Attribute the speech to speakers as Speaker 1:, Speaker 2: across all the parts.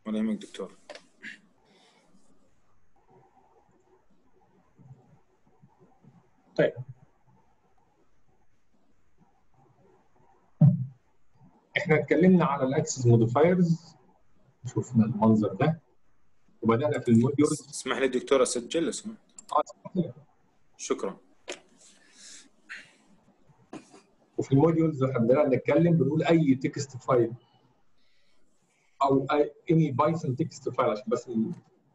Speaker 1: ولا يهمك دكتور
Speaker 2: طيب احنا اتكلمنا على الاكسس موديفايرز شفنا المنظر ده وبدانا في الموديول
Speaker 1: اسمح لي دكتور اسجل لو سمحت
Speaker 2: آه،
Speaker 1: شكرا
Speaker 2: وفي الموديولز احنا بدانا نتكلم بنقول اي تكست فايل او اني بايثون تكست فايل عشان بس ال-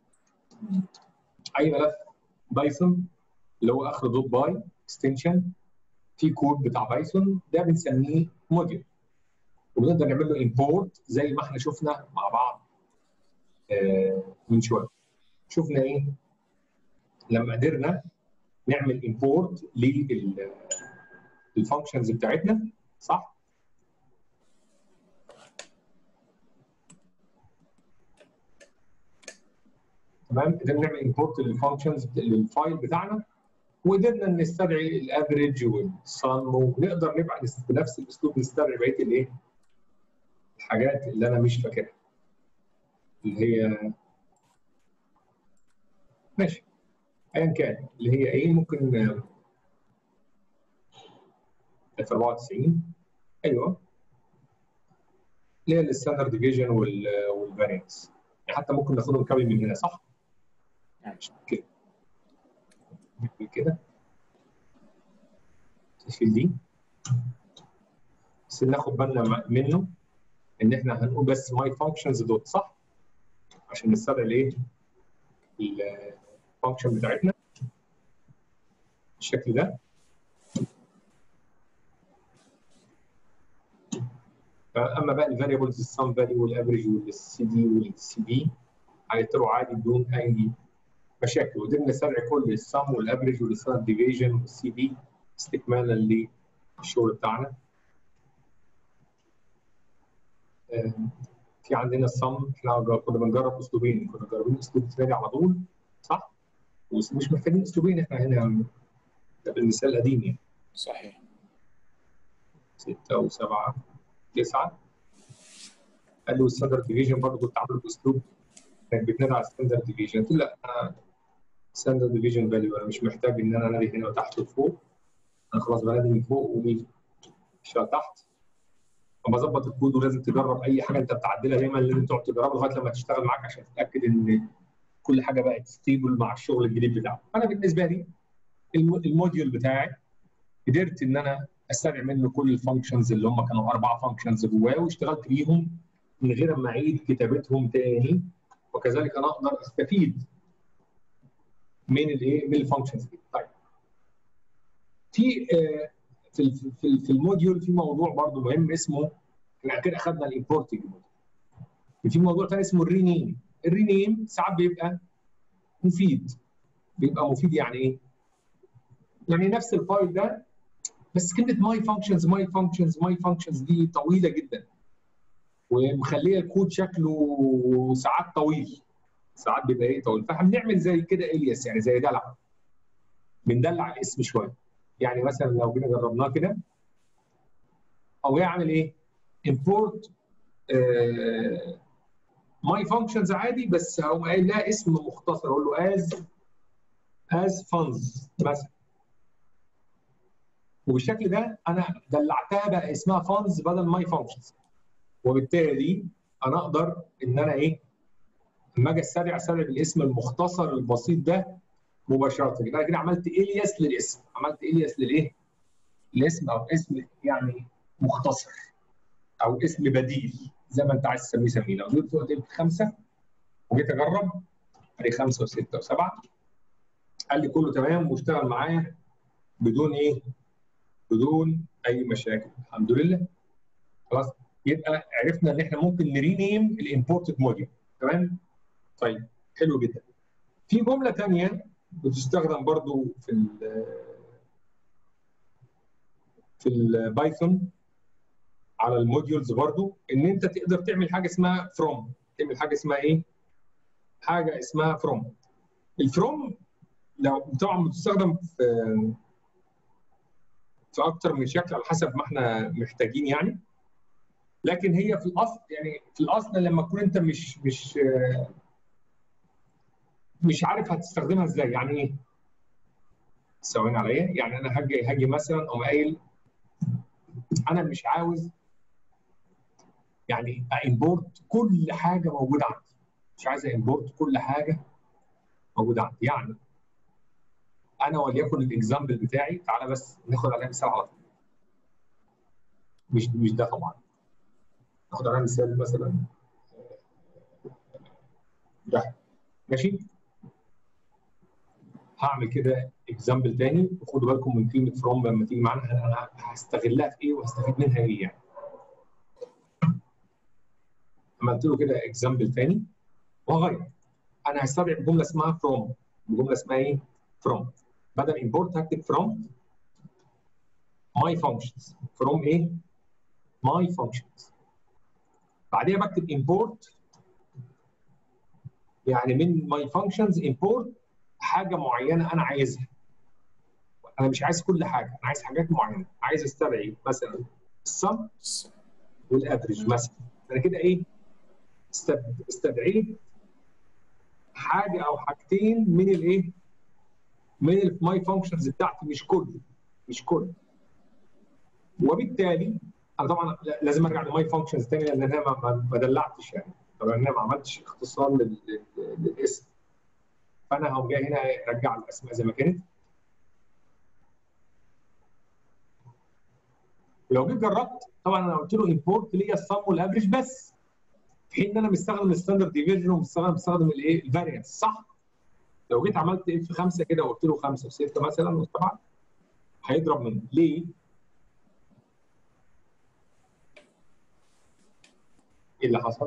Speaker 2: اي ملف بايثون اللي هو اخره دوت باي اكستنشن في كود بتاع بايثون ده بنسميه موديول وبنقدر نعمل له امبورت زي ما احنا شفنا مع بعض آه، من شويه شفنا ايه لما قدرنا نعمل امبورت للفانكشنز بتاعتنا صح تمام قدرنا نعمل امبورت للفانكشنز للفايل بتاعنا وقدرنا نستدعي الافريج والصم ونقدر نبقى بنفس الاسلوب نستدعي بقيه الايه الحاجات اللي انا مش فاكرها اللي هي ماشي ايا كان اللي هي ايه ممكن آه، في 94 ايوه اللي هي الستاندرد ديفيجن والفارينس يعني حتى ممكن ناخدهم كامل من هنا صح؟ مش كده نعمل كده تشيل دي بس ناخد بالنا منه ان احنا هنقول بس ماي فانكشنز دوت صح؟ عشان نستدعي الايه؟ الفانكشن بتاعتنا بالشكل ده اما بقى الفاريبلز السم فاليو والافريج والسي دي والسي بي هيطلعوا عادي بدون اي مشاكل وقدرنا نستدعي كل السم والافريج والستاندرد ديفيجن والسي دي استكمالا للشغل بتاعنا آم، في عندنا السم احنا جا- كنا بنجرب اسلوبين كنا مجربين اسلوب ثاني على طول صح؟ ومش محتاجين اسلوبين احنا هنا ده بالمثال القديم يعني
Speaker 1: صحيح
Speaker 2: ستة وسبعة تسعة قال له الستاندرد ديفيجن برضه كنت عامله باسلوب انك بتنادي على الستاندرد ديفيجن قلت له لا انا ستاندرد ديفيجن فاليو انا مش محتاج ان انا انادي هنا وتحت وفوق انا خلاص بنادي من فوق ومن شويه تحت اما اظبط الكود ولازم تجرب اي حاجه انت بتعدلها دايما لازم تقعد تجربها لغايه لما تشتغل معاك عشان تتاكد ان كل حاجه بقت ستيبل مع الشغل الجديد بتاعك انا بالنسبه لي الم- الموديول بتاعي قدرت ان انا استدعي منه كل الفانكشنز اللي هم كانوا اربعه فانكشنز جواه واشتغلت بيهم من غير ما اعيد كتابتهم تاني وكذلك انا اقدر استفيد من الايه من الفانكشنز دي طيب في آه، في ال- في ال- في الموديول في موضوع برضو مهم اسمه احنا كده اخذنا الامبورتنج موديول في موضوع ثاني اسمه الرينيم الرينيم ساعات بيبقى مفيد بيبقى مفيد يعني ايه؟ يعني نفس الفايل ده بس كلمه ماي فانكشنز ماي فانكشنز ماي فانكشنز دي طويله جدا ومخليه الكود شكله ساعات طويل ساعات بيبقى ايه طويل فاحنا بنعمل زي كده الياس يعني زي دلع بندلع الاسم شويه يعني مثلا لو جينا جربناه كده او يعمل ايه؟ import ماي فانكشنز عادي بس هقوم قايل لها اسم مختصر اقول له as as funds مثلا وبالشكل ده انا دلعتها بقى اسمها فانز بدل ماي فانكشنز وبالتالي انا اقدر ان انا ايه لما اجي استدعي استدعي بالاسم المختصر البسيط ده مباشره يبقى انا كده عملت الياس للاسم عملت الياس للايه؟ الاسم او اسم يعني مختصر او اسم بديل زي ما انت عايز تسميه سميه لو جبت قلت خمسه وجيت اجرب قال لي خمسه وسته وسبعه قال لي كله تمام واشتغل معايا بدون ايه؟ بدون اي مشاكل الحمد لله خلاص يبقى عرفنا ان احنا ممكن نرينيم الامبورتد موديول تمام طيب حلو جدا في جمله ثانيه بتستخدم برضو في ال في البايثون على الموديولز برضو ان انت تقدر تعمل حاجه اسمها فروم تعمل حاجه اسمها ايه حاجه اسمها فروم الفروم لو طبعا بتستخدم في في اكتر من شكل على حسب ما احنا محتاجين يعني لكن هي في الاصل يعني في الاصل لما تكون انت مش مش آه، مش عارف هتستخدمها ازاي يعني ايه؟ ثواني عليا يعني انا هاجي هاجي مثلا اقوم قايل انا مش عاوز يعني امبورت كل حاجه موجوده عندي مش عايز امبورت كل حاجه موجوده عندي يعني انا وليكن الاكزامبل بتاعي تعالى بس ناخد عليها مثال على طول مش مش ده طبعا ناخد عليها مثال مثلا ده ماشي هعمل كده اكزامبل تاني وخدوا بالكم من كلمه فروم لما تيجي معانا انا هستغلها في ايه وهستفيد منها ايه يعني عملت له كده اكزامبل تاني وهغير انا هستدعي جمله اسمها فروم جمله اسمها ايه؟ فروم بدل import هكتب from my functions from ايه؟ my functions بعديها بكتب import يعني من my functions import حاجه معينه انا عايزها انا مش عايز كل حاجه انا عايز حاجات معينه عايز استدعي مثلا السم والافريج مثلا انا كده ايه استد- استدعيت حاجه او حاجتين من الايه من الماي فانكشنز بتاعتي مش كله مش كله وبالتالي انا طبعا لازم ارجع لماي فانكشنز تاني لان انا ما- ما ما دلعتش يعني طبعا انا ما عملتش اختصار لل- لل- للاسم فانا هقوم جاي هنا ارجع الاسماء زي ما كانت لو جيت جربت طبعا انا قلت له امبورت ليا الصم والافريج بس في حين ان انا مستخدم الستاندرد ديفيجن ومستخدم مستخدم الايه الفاريانس صح؟ لو جيت عملت اف 5 كده وقلت له 5 و6 مثلا وطبعا هيضرب منه ليه؟ ايه اللي حصل؟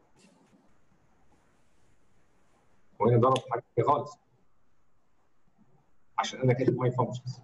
Speaker 2: وهنا ضرب حاجه تانية خالص عشان انا كاتب ماي فانكشنز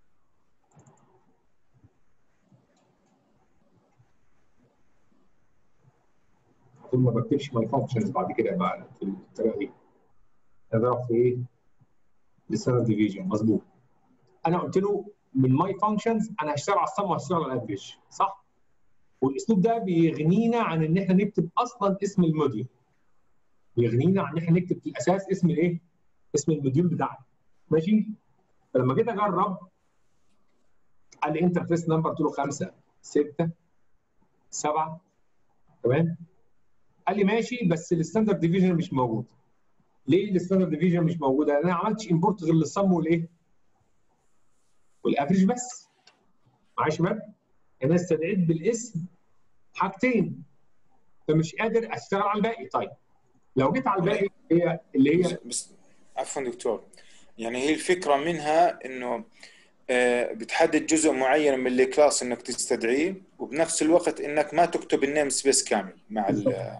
Speaker 2: المفروض ما بكتبش ماي فانكشنز بعد كده بقى في الطريقه دي انا ضرب في ايه؟ لسنه ديفيجن مظبوط انا قلت له من ماي فانكشنز انا هشتغل على الصم وهشتغل على الافريج صح؟ والاسلوب ده بيغنينا عن ان احنا نكتب اصلا اسم الموديول بيغنينا عن ان احنا نكتب في الاساس اسم الايه؟ اسم الموديول بتاعنا ماشي؟ فلما جيت اجرب قال لي انترفيس نمبر قلت له 5 6 7 تمام؟ قال لي ماشي بس الستاندرد ديفيجن مش موجود ليه الستاندرد ديفيجن مش موجوده؟ لان انا ما عملتش امبورت غير للصم والايه؟ والافريج بس معايا يا شباب؟ انا استدعيت بالاسم حاجتين فمش قادر اشتغل على الباقي طيب لو جيت على الباقي هي اللي هي
Speaker 1: بس عفوا دكتور يعني هي الفكرة منها انه آه، بتحدد جزء معين من الكلاس انك تستدعيه وبنفس الوقت انك ما تكتب النيم سبيس كامل مع ال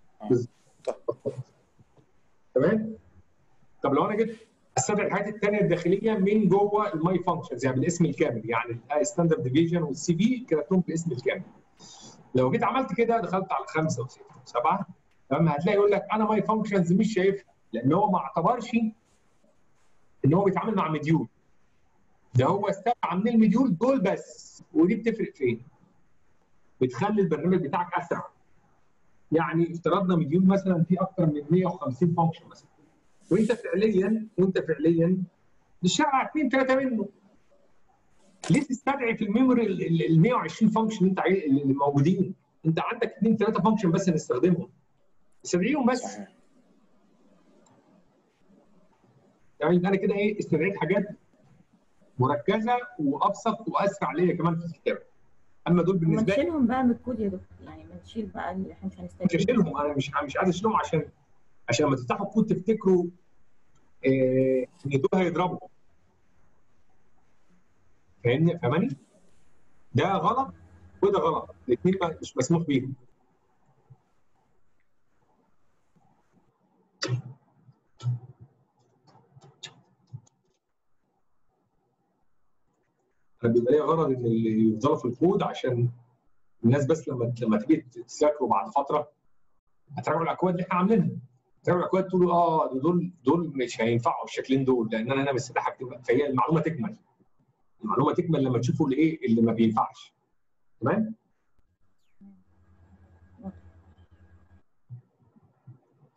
Speaker 2: تمام طب لو انا جيت استدعي الحاجات الثانيه الداخليه من جوه الماي فانكشنز يعني بالاسم الكامل يعني الستاندرد ديفيجن والسي في كتبتهم بالاسم الكامل لو جيت عملت كده دخلت على خمسه وسته وسبعه تمام هتلاقي يقول لك انا ماي فانكشنز مش شايفها لان هو ما اعتبرش ان هو بيتعامل مع مديول ده هو استدعى من المديول دول بس ودي بتفرق فين؟ بتخلي البرنامج بتاعك اسرع يعني افترضنا مديول مثلا فيه اكثر من 150 فانكشن مثلا وانت فعليا وانت فعليا بتشتغل على اثنين ثلاثه منه ليه تستدعي في الميموري ال 120 فانكشن انت عايز اللي موجودين انت عندك اثنين ثلاثه فانكشن بس نستخدمهم استدعيهم بس
Speaker 1: صحيح
Speaker 2: يعني انا كده ايه استدعيت حاجات مركزه وابسط واسرع ليا كمان في الكتابه اما دول
Speaker 3: ما
Speaker 2: بالنسبه لي
Speaker 3: نشيلهم بقى من الكود يا دكتور يعني ما نشيل بقى اللي احنا مش
Speaker 2: مش
Speaker 3: هنستخدمه
Speaker 2: هشيلهم انا مش مش عايز اشيلهم عشان عشان لما تفتحوا الكود تفتكروا آه، ان دول هيضربوا فاهمني فاهماني؟ ده غلط وده غلط الاثنين مش مسموح بيهم انا بيبقى ليا غرض ان اللي يفضلوا في الكود عشان الناس بس لما لما تيجي تذاكروا بعد فتره هتراجعوا الاكواد اللي احنا عاملينها تراجعوا الاكواد تقولوا اه دول دول مش هينفعوا الشكلين دول لان انا انا مستحق هكتب فهي المعلومه تكمل المعلومه تكمل لما تشوفوا الايه اللي ما بينفعش تمام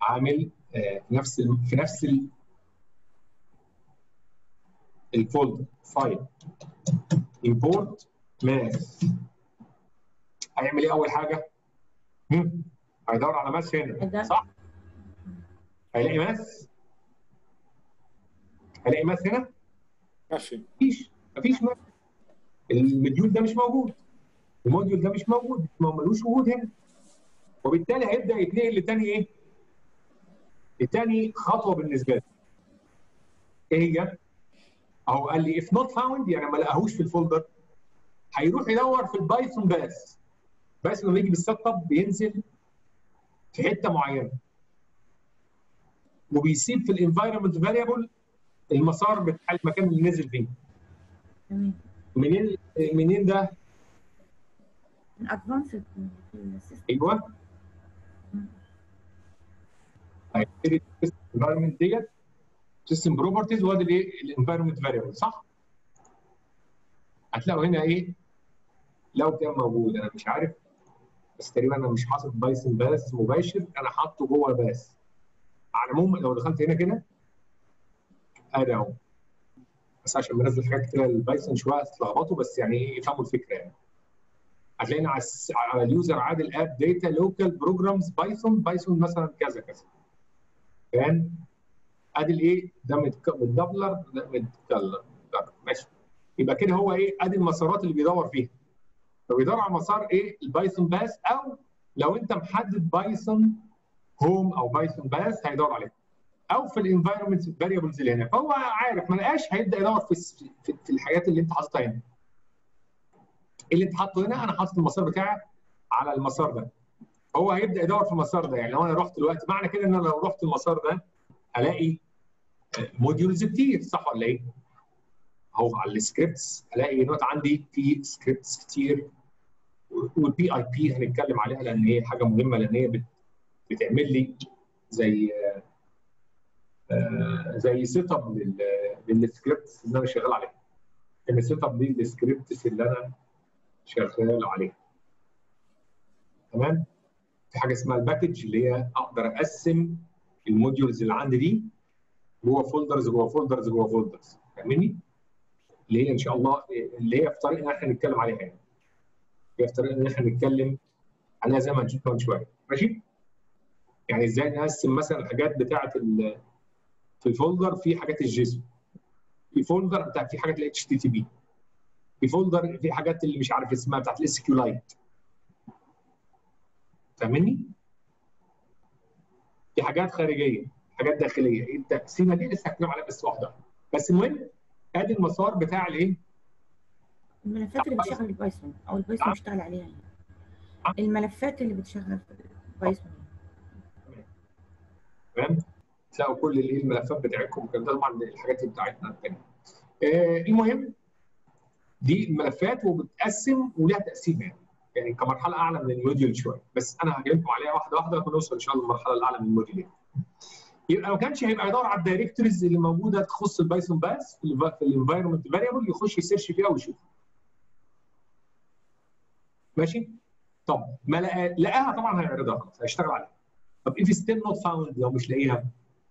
Speaker 2: عامل آه، في نفس ال في نفس ال الفولدر فايل import ماس هيعمل ايه اول حاجه؟ هم؟ هيدور على ماس هنا
Speaker 3: ده-
Speaker 2: صح؟ هيلاقي ماس هيلاقي ماس هنا
Speaker 1: ما في
Speaker 2: مفيش مفيش ماس المديول ده مش موجود الموديول ده مش موجود ما ملوش وجود هنا وبالتالي هيبدا يتنقل لتاني ايه؟ لتاني خطوه بالنسبه له ايه هي؟ اهو قال لي if not found يعني ما لقاهوش في الفولدر هيروح يدور في البايثون بس بس لما يجي بالسيت اب بينزل في حته معينه وبيسيب في الانفايرمنت فاريبل المسار بتاع المكان اللي نزل فيه
Speaker 3: تمام
Speaker 2: منين منين ده؟
Speaker 3: من ادفانسد في السيستم
Speaker 2: ايوه هيبتدي الانفايرمنت ديت سيستم بروبرتيز وادي الايه الانفايرمنت فاريبل صح؟ هتلاقوا هنا ايه؟ لو كان موجود انا مش عارف بس تقريبا انا مش حاطط بايثون باس مباشر انا حاطه جوه باس على العموم لو دخلت هنا كده ادي اهو بس عشان بنزل حاجات كتير البايثون شويه تتلخبطوا بس يعني ايه يفهموا الفكره يعني هتلاقينا على الس- على اليوزر عادل اب داتا لوكال بروجرامز بايثون بايثون مثلا كذا كذا فاهم ادي الايه ده متك- متدبلر ده متكلر ماشي يبقى كده هو ايه ادي المسارات اللي بيدور فيها فبيدور على مسار ايه البايثون باس او لو انت محدد بايثون هوم او بايثون باس هيدور عليه او في الانفايرمنت فاريبلز اللي هنا فهو عارف ما لقاش هيبدا يدور في الس- في, في الحاجات اللي انت حاططها هنا اللي انت حاطه هنا انا حاطط المسار بتاعي على المسار ده هو هيبدا يدور في المسار ده يعني لو انا رحت دلوقتي معنى كده ان انا لو رحت المسار ده الاقي موديولز كتير صح ولا ايه؟ اهو على السكريبتس الاقي نوت عندي في سكريبتس كتير والبي اي بي هنتكلم عليها لان هي حاجه مهمه لان هي بت- بتعمل لي زي آه، زي سيت اب للسكريبتس اللي انا شغال عليها. يعني سيت اب للسكريبتس اللي انا شغال عليها. تمام؟ في حاجه اسمها الباكج اللي هي اقدر اقسم الموديولز اللي عندي دي جوه فولدرز جوه فولدرز جوه فولدرز فاهمني؟ اللي هي ان شاء الله اللي هي في طريق ان احنا نتكلم عليها يعني. هي في طريق ان احنا نتكلم عليها زي ما هنشوف كمان شويه ماشي؟ يعني ازاي نقسم مثلا الحاجات بتاعه ال- في الفولدر في حاجات الجيسون في فولدر بتاع في حاجات الاتش تي تي بي في فولدر في حاجات اللي مش عارف اسمها بتاعت الاس كيو لايت فاهمني؟ في حاجات خارجيه حاجات داخليه ايه التقسيمه دي لسه هتكلم عليها بس واحده بس المهم ادي المسار بتاع الايه؟
Speaker 3: الملفات اللي بتشغل البايثون او البايثون بيشتغل عليها يعني. الملفات اللي بتشغل في البايثون
Speaker 2: تمام؟ تلاقوا كل الايه الملفات بتاعتكم كده ده طبعا الحاجات اللي بتاعتنا الثانيه. آه المهم دي الملفات وبتقسم وليها تقسيم يعني يعني كمرحله اعلى من الموديول شويه بس انا هجيبكم عليها واحده واحده لما نوصل ان شاء الله للمرحله الاعلى من الموديول يعني. يبقى ما كانش هيبقى يدور على الدايركتوريز اللي موجوده تخص البايثون باس في ال في الانفايرمنت فاريبل يخش يسيرش فيها ويشوف. ماشي؟ طب ما لقى لقاها طبعا هيعرضها خلاص هيشتغل عليها. طب if still not found لو مش لاقيها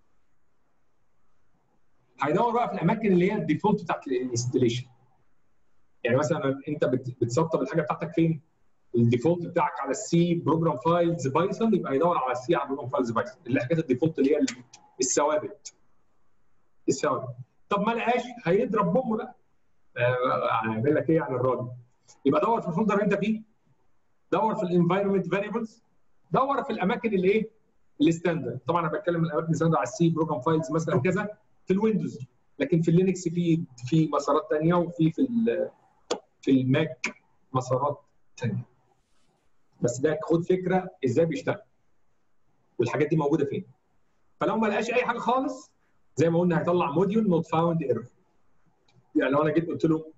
Speaker 2: هيدور بقى في الاماكن اللي هي الديفولت بتاعت الانستليشن يعني مثلا انت بت- بتسطب الحاجه بتاعتك فين؟ الديفولت بتاعك على السي بروجرام فايلز بايثون يبقى يدور على السي على بروجرام فايلز بايثون اللي هي حاجات الديفولت اللي هي الثوابت الثوابت طب ما لقاش هيضرب بومه بقى آه، هيعمل لك ايه عن الراجل يبقى دور في الفولدر اللي انت فيه دور في الانفايرمنت فاريبلز دور في الاماكن اللي ايه الستاندرد طبعا انا بتكلم الاماكن الستاندرد على السي بروجرام فايلز مثلا كذا في الويندوز لكن في اللينكس في في مسارات ثانيه وفي في ال- في الماك مسارات ثانيه بس ده خد فكره ازاي بيشتغل والحاجات دي موجوده فين فلو ما لقاش اي حاجه خالص زي ما قلنا هيطلع موديول نوت فاوند ايرور يعني لو انا جيت قلت له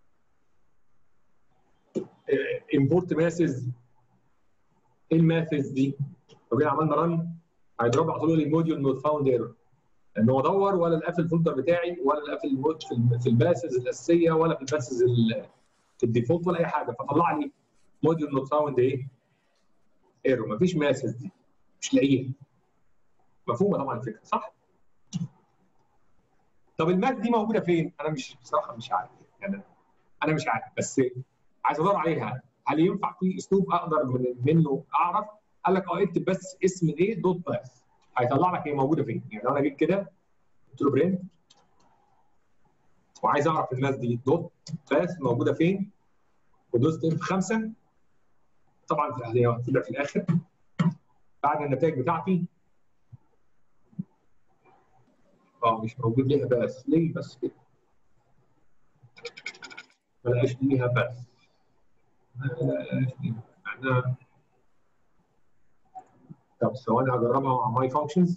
Speaker 2: امبورت ماسز ايه الماسز دي؟ لو جينا عملنا رن هيضرب على طول الموديول نوت فاوند ايرور ان هو دور ولا لقى في الفولدر بتاعي ولا لقى في المود في, ال- في الباسز الاساسيه ولا في الباسز ال- في الديفولت ولا اي حاجه فطلع لي موديول نوت فاوند ايه؟ ايرور مفيش ماسز دي مش لاقيها مفهومه طبعا الفكره صح؟ طب الماث دي موجوده فين؟ انا مش بصراحه مش عارف يعني انا مش عارف بس عايز ادور عليها هل ينفع في اسلوب اقدر من منه اعرف؟ قال لك اه اكتب بس اسم ايه دوت باث هيطلع لك هي موجوده فين؟ يعني لو انا جيت كده قلت له برنت وعايز اعرف الماث دي دوت باث موجوده فين؟ ودوست اف 5 طبعا هي هتبقى في الاخر بعد النتائج بتاعتي اه مش موجود ليها بس ليه بس كده ملقاش ليها بس ملقاش ليها احنا طب ثواني هجربها مع ماي فانكشنز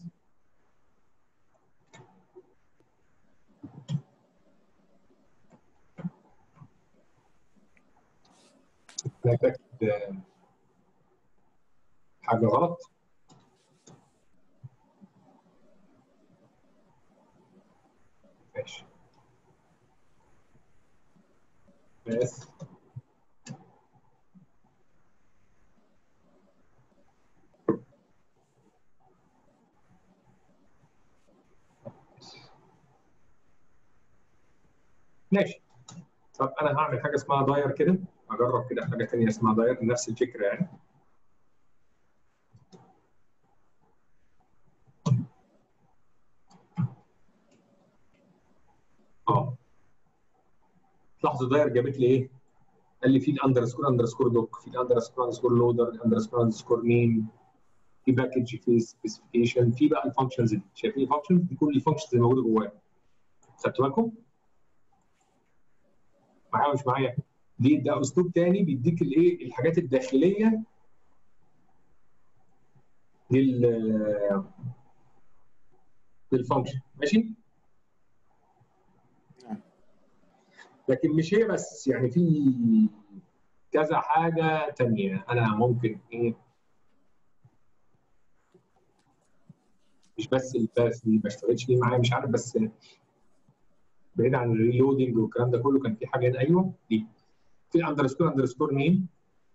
Speaker 2: انا كاتب حاجه غلط ماشي بس ماشي طب انا هعمل حاجه اسمها داير كده اجرب كده حاجه ثانيه اسمها داير نفس الفكره يعني اه لاحظوا داير جابت لي ايه؟ قال لي في الاندرسكور اندرسكور دوك في الاندرسكور اندرسكور لودر الاندرسكور اندرسكور نيم في باكج في سبيسيفيكيشن في بقى الفانكشنز دي شايفين الفانكشنز دي كل الفانكشنز اللي موجوده جواها خدتوا بالكم؟ معايا مش معايا؟ دي ده اسلوب تاني بيديك الايه الحاجات الداخليه لل للفانكشن ماشي؟ لكن مش هي بس يعني في كذا حاجه تانية انا ممكن ايه مش بس الباس دي ما اشتغلتش ليه معايا مش عارف بس بعيد عن الريلودنج والكلام ده كله كان في حاجه هنا ايوه دي في اندرسكور اندرسكور نيم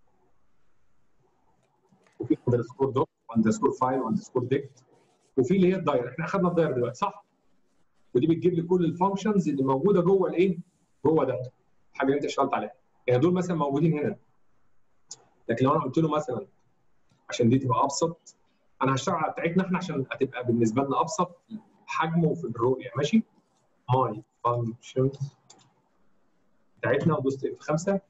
Speaker 2: وفي اندرسكور دوك واندرسكور فايل واندرسكور ديكت وفي اللي هي الداير احنا اخذنا الداير دلوقتي صح؟ ودي بتجيب لي كل الفانكشنز اللي موجوده جوه الايه؟ جوه ده الحاجه اللي انت اشتغلت عليها يعني دول مثلا موجودين هنا لكن لو انا قلت له مثلا عشان دي تبقى ابسط انا هشتغل على بتاعتنا احنا عشان هتبقى بالنسبه لنا ابسط في حجمه وفي الرؤيه ماشي ماي فانكشنز بتاعتنا ودوست اف 5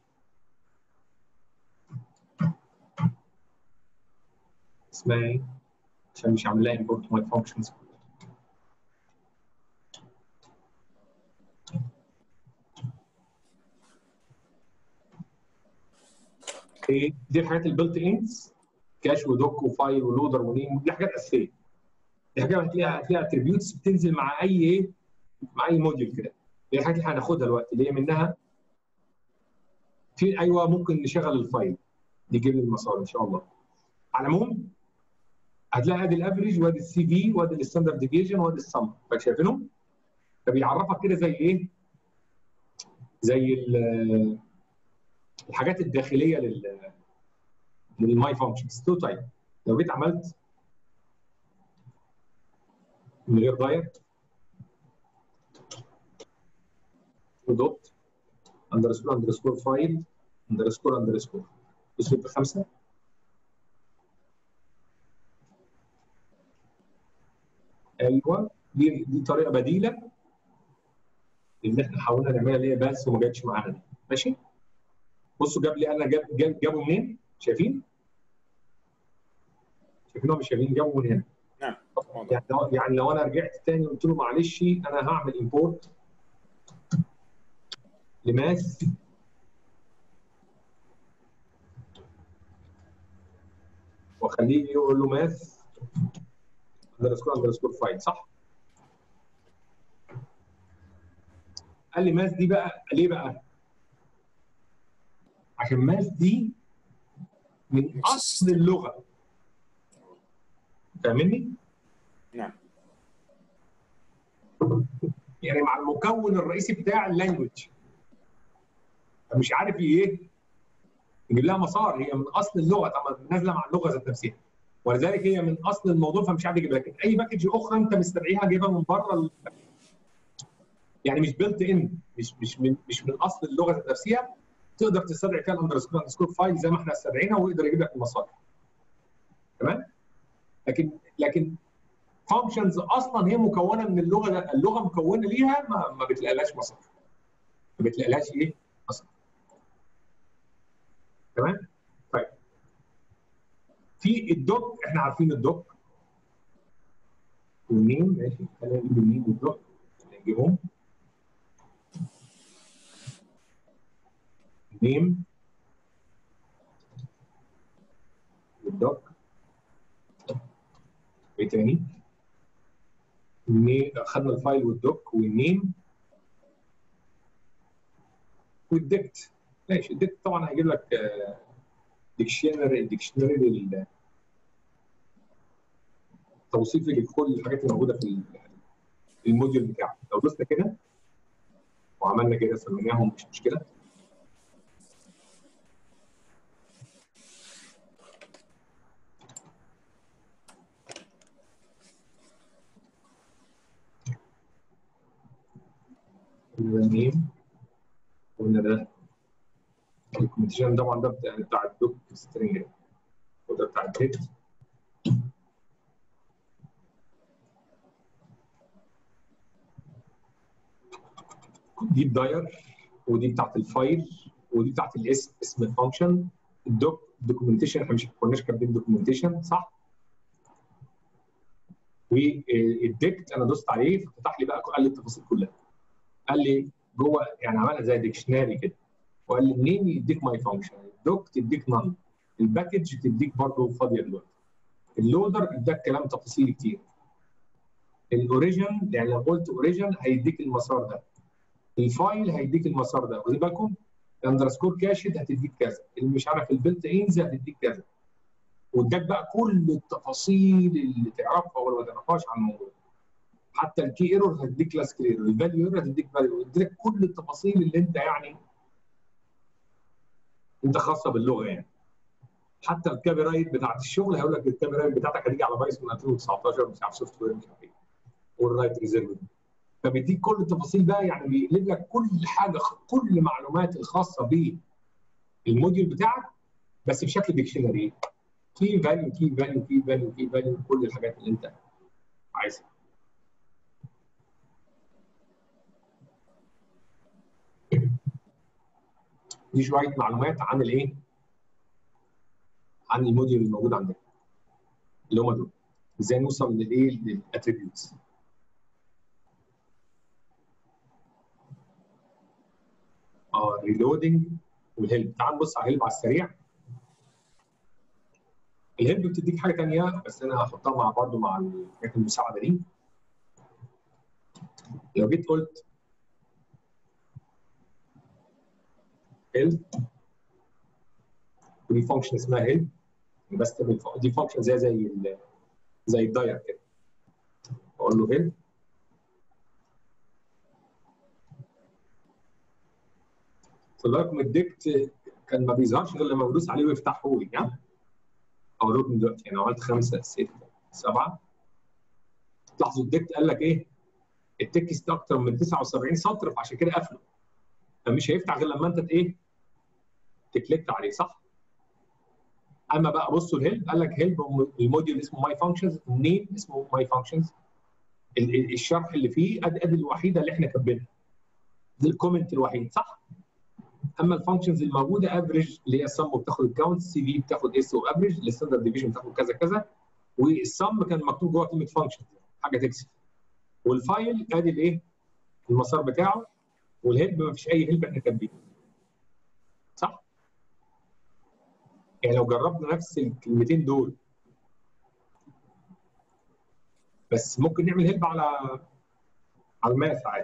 Speaker 2: اسمها ايه؟ عشان مش عامل لها امبورت ماي فانكشنز ايه دي الحاجات البلت انز كاش ودوك وفايل ولودر ونيم دي حاجات اساسيه دي حاجات هتلاقيها هتلاقيها اتريبيوتس بتنزل مع اي ايه مع اي موديول كده دي الحاجات اللي هناخدها دلوقتي اللي هي منها في ايوه ممكن نشغل الفايل نجيب المسار ان شاء الله على العموم هتلاقي ادي الافريج وادي السي في وادي الستاندرد ديفيجن وادي السم فشايفينهم؟ فبيعرفك كده زي ايه؟ زي الحاجات الداخليه لل للماي فانكشنز تو تايب لو جيت عملت من غير داير دوت اندرسكور اندرسكور فايل اندرسكور اندرسكور اسلوب خمسه ايوه دي دي طريقه بديله اللي احنا حاولنا نعملها اللي هي بس وما جاتش معانا دي ماشي بصوا جاب لي انا جاب جاب جابوا منين شايفين شايفين مش شايفين جابوا من هنا
Speaker 1: نعم
Speaker 2: يعني لو يعني لو انا رجعت تاني قلت له معلش انا هعمل امبورت لماس واخليه يقول له ماس اندرسكور اندرسكور فايل صح؟ قال لي ماس دي بقى ليه بقى؟ عشان ماس دي من اصل اللغه فاهمني؟
Speaker 1: نعم
Speaker 2: يعني مع المكون الرئيسي بتاع اللانجوج مش عارف ايه يجيب لها مسار هي من اصل اللغه طبعا نازله مع اللغه ذات نفسها ولذلك هي من اصل الموضوع فمش عارف يجيب لكن اي باكج اخرى انت مستدعيها جايبها من بره ال- يعني مش بيلت ان مش مش من مش من اصل اللغه ذات نفسها تقدر تستدعي فيها الاندرسكور اندرسكور فايل زي ما احنا استدعينا ويقدر يجيب لك المصادر تمام لكن لكن فانكشنز اصلا هي مكونه من اللغه ده اللغه مكونه ليها ما, ما بتلاقيلهاش مصادر ما بتلاقيلهاش ايه مصادر تمام طيب في الدوك احنا عارفين الدوك والنيم ماشي خلينا نجيب النيم والدوك نجيبهم نيم والدوك ايه تاني؟ النيم خدنا الفايل والدوك والنيم والديكت ماشي الديكت طبعا هيجيب لك ديكشنري ديكشنري لل توصيفي لكل الحاجات اللي موجوده في ال- الموديول بتاعك لو دوسنا كده وعملنا كده سميناهم مش مشكله قلنا ده نيم قلنا ده الكومنتيشن طبعا ده بتاع بتاع الدوك سترينج وده بتاع الديت دي الداير ودي بتاعت الفايل ودي بتاعت الاسم اسم الفانكشن الدوك دوكيومنتيشن احنا مش كناش كاتبين دوكيومنتيشن صح؟ والديكت انا دوست عليه ففتح لي بقى قال لي التفاصيل كلها قال لي جوه يعني عملها زي ديكشناري كده وقال لي النيم يديك ماي فانكشن الدوك تديك نان الباكج تديك برضه فاضيه دلوقتي اللودر اداك كلام تفاصيل كتير الاوريجن يعني لو قلت اوريجن هيديك المسار ده الفايل هيديك المسار ده خدي بالكم الاندرسكور كاشد هتديك كذا اللي مش عارف البلت انز هتديك كذا واداك بقى كل التفاصيل اللي تعرفها ولا ما تعرفهاش عن الموضوع حتى الكي ايرور هتديك كلاس كلير الفاليو ايرور هتديك فاليو يديك كل التفاصيل اللي انت يعني انت خاصه باللغه يعني حتى الكابي رايت بتاعت الشغل هيقول لك الكابي رايت بتاعتك هتيجي على بايثون 2019 مش عارف سوفت وير مش عارف ايه والرايت ريزيرف فبيديك كل التفاصيل بقى يعني بيقلب لك كل حاجه كل المعلومات الخاصه بالموديول بتاعك بس بشكل ديكشنري كي فاليو كي فاليو كي فاليو كي فاليو كل الحاجات اللي انت عايزها دي شويه معلومات عن الايه؟ عن الموديول الموجود عندنا اللي هم دول ازاي نوصل للايه؟ للاتريبيوتس اه ريلودنج والهيلب تعال نبص على الهيلب على السريع الهيلب بتديك حاجه ثانيه بس انا هحطها مع برضه مع الحاجات المساعده دي لو جيت قلت هيلب ودي فانكشن اسمها هيلب بس دي فانكشن زي زي ال زي الداير كده اقول له هيلب خد بالكم الديكت كان ما بيظهرش غير لما بدوس عليه ويفتحه لي ها اقول لكم دلوقتي انا عملت خمسه سته سبعه تلاحظوا الديكت قال لك ايه التكست اكتر من 79 سطر فعشان كده قفله فمش هيفتح غير لما انت ايه تكليك عليه صح؟ اما بقى بصوا الهيلب قال لك هيلب الموديول اسمه ماي فانكشنز النيم اسمه ماي فانكشنز الشرح اللي فيه ادي ادي الوحيده اللي احنا كاتبينها دي الكومنت الوحيد صح؟ اما الفانكشنز الموجوده افريج اللي هي السم بتاخد الكاونت سي في بتاخد اس وافريج الستاندرد ديفيجن بتاخد كذا كذا والسم كان مكتوب جوه كلمه فانكشن حاجه تكسب والفايل ادي الايه؟ المسار بتاعه والهيلب ما فيش اي هيلب احنا كاتبينه صح؟ يعني لو جربنا نفس الكلمتين دول بس ممكن نعمل هيلب على على الماث عادي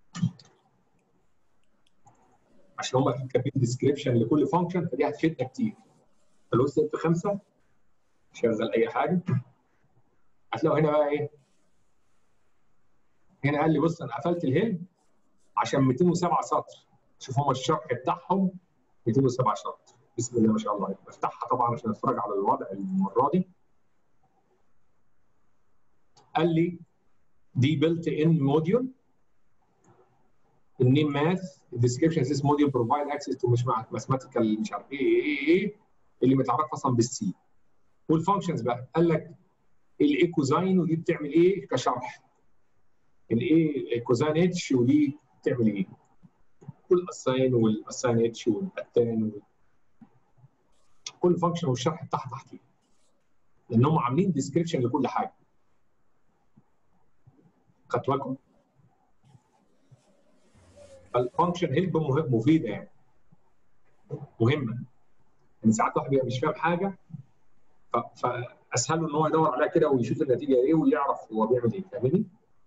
Speaker 2: عشان هم كاتبين ديسكريبشن لكل فانكشن فدي هتفيدنا كتير فلو سبت خمسه شغل اي حاجه هتلاقوا هنا بقى ايه؟ هنا قال لي بص انا قفلت الهيلب عشان 207 سطر شوف هم الشرح بتاعهم 207 سطر بسم الله ما شاء الله بفتحها طبعا عشان اتفرج على الوضع المره دي قال لي دي built in module النيم ماث الديسكربشن this module provide access to مش ماثماتيكال مش عارف ايه ايه ايه اللي متعرف اصلا بالسي والفانكشنز بقى قال لك الاي كوزاين ودي بتعمل ايه كشرح الاي كوزاين اتش ودي بتعمل ايه والاساين والاساين اتش والاتان كل فانكشن والشرح بتاعها تحتيه لان هم عاملين ديسكربشن لكل حاجه خدت بالكم؟ الفانكشن هيلب مفيده يعني مهمه ان ساعات واحد بيبقى مش فاهم حاجه فاسهل له ان هو يدور عليها كده ويشوف النتيجه ايه ويعرف هو بيعمل ايه فاهمني؟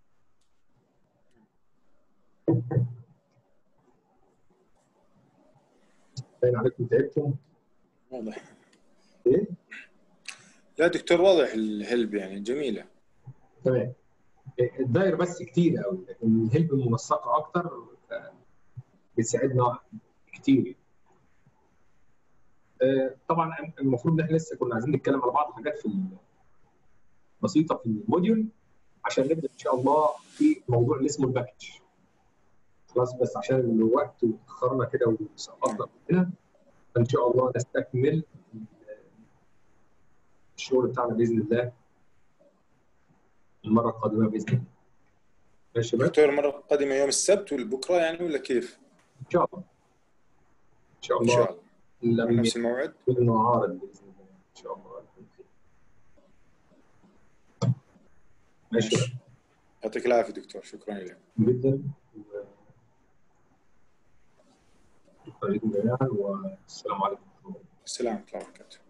Speaker 2: باين عليكم تعبتم
Speaker 1: واضح
Speaker 2: ايه؟
Speaker 1: لا دكتور واضح الهلب يعني جميله
Speaker 2: تمام الداير بس كتير قوي لكن الهلب المنسقه اكتر بتساعدنا كتير طبعا المفروض ان احنا لسه كنا عايزين نتكلم على بعض الحاجات في بسيطه في الموديول عشان نبدا ان شاء الله في موضوع اللي اسمه الباكج خلاص بس عشان الوقت وتاخرنا كده وسقطنا هنا فان شاء الله نستكمل الشغل بتاعنا باذن الله المره القادمه باذن الله ماشي شباب
Speaker 1: دكتور المره القادمه يوم السبت ولا بكره يعني ولا كيف؟
Speaker 2: ان شاء الله ان شاء
Speaker 1: ان
Speaker 2: الله
Speaker 1: شاء الله
Speaker 2: لما
Speaker 1: نفس الموعد
Speaker 2: يكون عارض باذن الله ان شاء الله ماشي
Speaker 1: يعطيك العافيه دكتور شكرا لك
Speaker 2: جدا شكرا لكم جميعا والسلام عليكم
Speaker 1: السلام ورحمه الله وبركاته